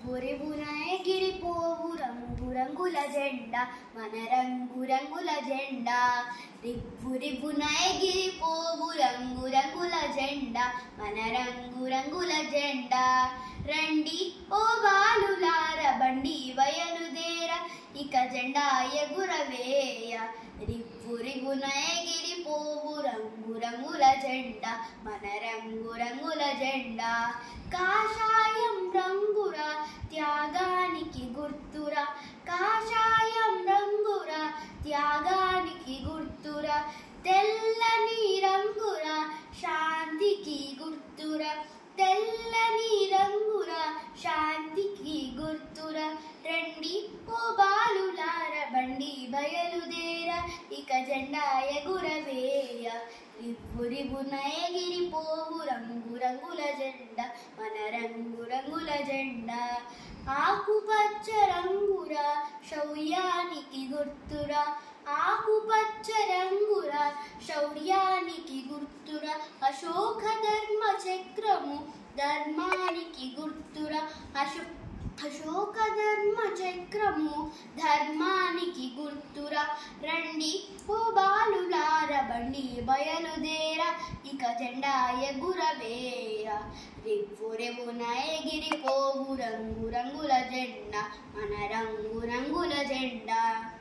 రివ్వు రివ్వున ఎగిరిపోవు రంగు రంగుల జెండా మన రంగు రంగుల జెండా రివ్వు రివ్వున ఎగిరిపోవు రంగు రంగుల జెండా మన రంగు రంగుల జెండా రండి ఓ బాలులార బండి బయలుదేర ఇక జెండా ఎగురవేయ రివ్వు రివ్వున ఎగిరిపోవు రంగు రంగుల జెండా మన రంగు రంగుల జెండా కాషాయం రంగురా త్యాగానికి గుర్తురా కాషాయం రంగురా త్యాగానికి గుర్తురా తెల్లని రంగురా శాంతికి గుర్తురా తెల్లని రంగురా శాంతికి గుర్తురా రండి ఓ బాలులార బండి బయలుదేర ఇక జెండా ఎగురవేయ రివ్వు రివ్వున ఎగిరిపోవు రంగు రంగుల జెండా మన రంగు రంగుల జెండా ఆకుపచ్చ రంగురా శౌర్యానికి గుర్తురా ఆకుపచ్చ రంగురా శౌర్యానికి గుర్తురా అశోక ధర్మ చక్రము ధర్మానికి గుర్తురా అశో అశోక ధర్మ చక్రము ధర్మానికి గుర్తురా రండి ఓ బాలులార బండి బయలుదేర ఇక జెండా ఎగురవేయ రివ్వు రివ్వున ఎగిరిపోవు రంగు రంగుల జెండా మన రంగు రంగుల జెండా